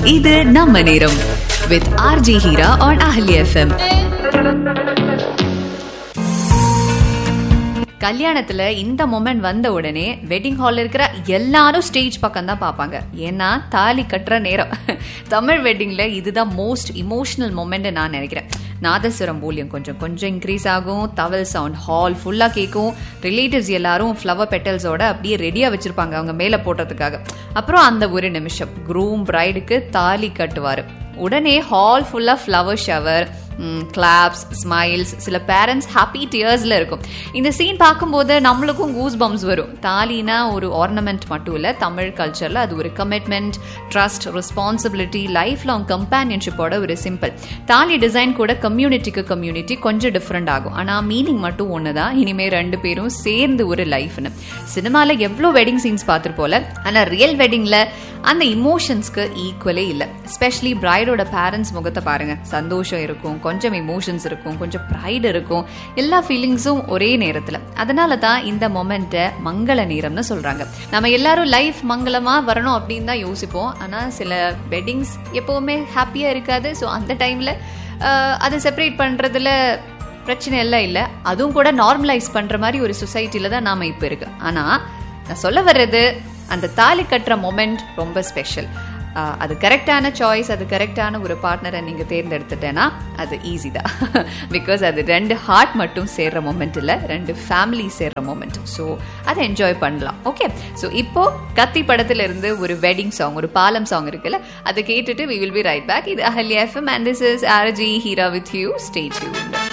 இது நம்ம நேரம் with RJ Heera on Ahali FM கல்யாணத்துல இந்த மொமெண்ட் வந்த உடனே வெட்டிங் ஹால்ல இருக்கிற எல்லாரும் ஸ்டேஜ் பக்கம் தான் பார்ப்பாங்க ஏன்னா தாலி கட்டுற நேரம் தமிழ் வெட்டிங்ல இதுதான் மோஸ்ட் இமோஷனல் மொமெண்ட் நான் நினைக்கிறேன் நாதஸ்வரம் மூலியம் கொஞ்சம் கொஞ்சம் இன்க்ரீஸ் ஆகும் தவல் சவுண்ட் ஹால் ஃபுல்லாக கேட்கும் ரிலேட்டிவ்ஸ் எல்லாரும் ஃப்ளவர் பெட்டல்ஸோட அப்படியே ரெடியாக வச்சிருப்பாங்க அவங்க மேலே போடுறதுக்காக அப்புறம் அந்த ஒரு நிமிஷம் க்ரூம் பிரைடுக்கு தாலி கட்டுவார் உடனே ஹால் ஃபுல்லாக ஃப்ளவர் ஷவர் கிளாப்ஸ் ஸ்மைல்ஸ் சில பேரண்ட்ஸ் ஹாப்பி டியர்ஸில் இருக்கும் இந்த சீன் பார்க்கும்போது நம்மளுக்கும் கூஸ் பம்ஸ் வரும் தாலினா ஒரு ஆர்னமெண்ட் மட்டும் இல்லை தமிழ் கல்ச்சரில் அது ஒரு commitment trust responsibility life long கம்பேனியன்ஷிப்போட ஒரு சிம்பிள் தாலி டிசைன் கூட கம்யூனிட்டிக்கு கம்யூனிட்டி கொஞ்சம் டிஃப்ரெண்ட் ஆகும் ஆனால் மீனிங் மட்டும் ஒன்று தான் இனிமேல் ரெண்டு பேரும் சேர்ந்து ஒரு லைஃப்னு சினிமாவில் எவ்வளோ வெட்டிங் சீன்ஸ் பார்த்துருப்போல ஆனால் ரியல் வெட்டிங்கில் அந்த இமோஷன்ஸ்க்கு ஈக்குவலே இல்லை ஸ்பெஷலி பிரைடோட பேரண்ட்ஸ் முகத்தை பாருங்க சந்தோஷம் இருக்கும் கொஞ்சம் இமோஷன்ஸ் இருக்கும் கொஞ்சம் ப்ரைடு இருக்கும் எல்லா ஃபீலிங்ஸும் ஒரே நேரத்தில் அதனால தான் இந்த மொமெண்ட்டை மங்கள நேரம்னு சொல்றாங்க நம்ம எல்லாரும் லைஃப் மங்களமா வரணும் அப்படின்னு தான் யோசிப்போம் ஆனால் சில வெட்டிங்ஸ் எப்பவுமே ஹாப்பியாக இருக்காது ஸோ அந்த டைம்ல அதை செப்பரேட் பண்றதுல பிரச்சனை எல்லாம் இல்லை அதுவும் கூட நார்மலைஸ் பண்ற மாதிரி ஒரு சொசைட்டில தான் நாம இப்போ இருக்கு ஆனா நான் சொல்ல வர்றது அந்த தாலி கட்டுற மொமெண்ட் ரொம்ப ஸ்பெஷல் அது கரெக்டான சாய்ஸ் அது கரெக்டான ஒரு பார்ட்னரை நீங்க தேர்ந்தெடுத்துட்டேன்னா அது ஈஸி தான் பிகாஸ் அது ரெண்டு ஹார்ட் மட்டும் சேர்ற மொமெண்ட் இல்லை ரெண்டு ஃபேமிலி சேர்ற மொமெண்ட் ஸோ அதை என்ஜாய் பண்ணலாம் ஓகே ஸோ இப்போ கத்தி படத்துல இருந்து ஒரு வெட்டிங் சாங் ஒரு பாலம் சாங் இருக்குல்ல அதை கேட்டுட்டு we will be right back இது Ahalya FM and this is RJ Heera with you stay tune